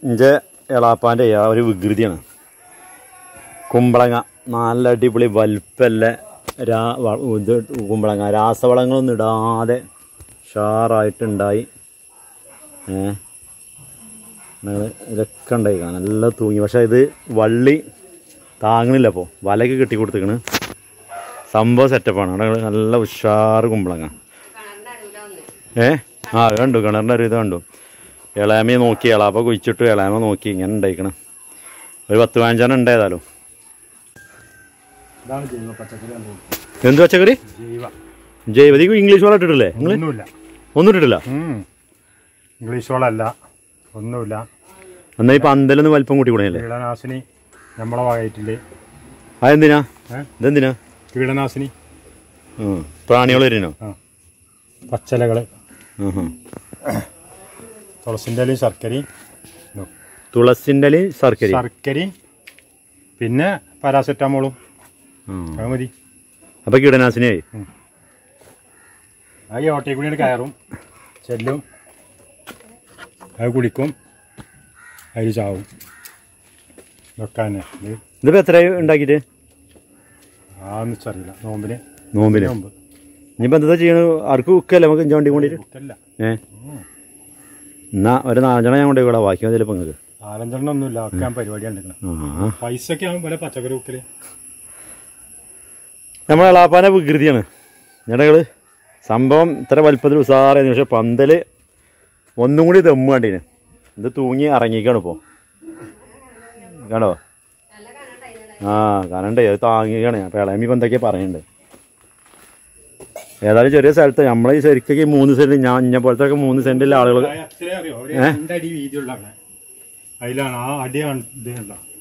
ഇഞ്ചെ എളാപ്പാൻ്റെ ആ ഒരു വികൃതിയാണ് കുമ്പളങ്ങ നല്ല അടിപൊളി വലുപ്പല്ല രാ വ- ഇത് കുമ്പളങ്ങ രാസവളങ്ങളൊന്നും ഇടാതെ ഷാറായിട്ടുണ്ടായി ഏ ഞങ്ങൾ ഇതൊക്കെ ഉണ്ടായി കാണാം നല്ല തൂങ്ങി പക്ഷേ ഇത് വള്ളി താങ്ങണില്ല അപ്പോൾ വലയൊക്കെ കെട്ടി കൊടുത്തേക്കണ് സംഭവം സെറ്റപ്പാണ് അവിടെ നല്ല ഉഷാറ് കുമ്പളങ്ങ ഏ ആ അത് കണ്ടു കിണറിൻ്റെ ഒരു ഇത് കണ്ടു ഇളാമയെ നോക്കി ഇളാപ്പ കുഴിച്ചിട്ടു ഇളാമ നോക്കി ഇങ്ങനെ ഉണ്ടായിക്കണം ഒരു പത്ത് പതിനഞ്ചെണ്ണം ഉണ്ടായതാലോ ഇതാണ് ജൈവ പച്ചക്കറി കണ്ടത്. എന്ത് പച്ചക്കറി ജൈവ ജൈവ ഇത് ഇംഗ്ലീഷ് വളം ഇട്ടിട്ടില്ലേ നിങ്ങൾ ഒന്നുമില്ല ഒന്നും ഇട്ടിട്ടില്ല ഉം. ഇംഗ്ലീഷ് വളമല്ല ഒന്നുമില്ല എന്നാൽ ഈ പന്തലൊന്ന് വലിപ്പം കൂട്ടി കൂടെ കീടനാശിനി നമ്മളെ വകയിട്ടില്ലേ അതെന്തിനാ ഏ? ഇതെന്തിനാ കീടനാശിനി ആ പ്രാണികൾ വരുന്നോ ആ പച്ചലകൾ ആഹാ. തുളസിൻ്റെ ഇലയും ശർക്കരയും ഇതും. തുളസിൻ്റെ ഇലയും ശർക്കരയും ശർക്കരയും പിന്നെ പാരാസെറ്റാമോളും ആ. അത് മതി അപ്പൊ കീടനാശിനിയായി ആ ഈ ഓട്ടയിൽ കൂടി കയറും ചെല്ലും അത് കുടിക്കും അതിൽ ചാവും ഇതൊക്കെ തന്നെ ഇത് ഇതിപ്പോ എത്രയായി ഉണ്ടാക്കിയിട്ട് ആന്ന് അറിയില്ല നോമ്പിന് നോമ്പിന് നോമ്പ് ഇനിയിപ്പോ എന്താ ചെയ്യണത് ആർക്ക് കുക്കല്ലേ നമുക്ക് ഇഞ്ച വണ്ടി കൊണ്ടിട്ട് കുറ്റല്ല ഏ എന്നാ ഒരു നാലെണ്ണം ഞാൻ കൊണ്ടുപോയി കൂടാ ബാക്കി മതി നിങ്ങൾക്ക് ആലഞ്ചെണ്ണം ഒന്നുമില്ല ഒക്കെ ഞാൻ പരിപാടിയാണ് എടുക്കണം ആ പൈസക്ക് ആകും പോലെ പച്ചക്കറി കുക്കല് നമ്മളെ എളാപ്പാൻ്റെ വികൃതിയാണ് ഞങ്ങള് സംഭവം ഇത്ര വലുപ്പത്തിൽ ഉസാറായിരുന്നു പക്ഷെ പന്തല് ഒന്നും കൂടി ദമ്മ് കണ്ടീന് ഇത് തൂങ്ങി ഇറങ്ങിക്കാണ് ഇപ്പോൾ കണ്ടോ ആ കാണണ്ടേ അത് താങ്ങിക്കാണ് അപ്പോൾ ഇളമി ഇപ്പം എന്തൊക്കെയാ പറയുന്നുണ്ട് ഏതായാലും ചെറിയ സ്ഥലത്ത് നമ്മളെ ഈ ശരിക്കും ഈ മൂന്ന് സെൻറ്റ് ഞാൻ ഇഞ്ഞ പോലത്തെ ഒക്കെ മൂന്ന് സെൻറ്റിലെ ആളുകൾ എത്ര അറിയോ ഒരു രണ്ടടി വീതിയുള്ള അതിലാണ് ആ അടിയാണ് ഇത് കണ്ടോ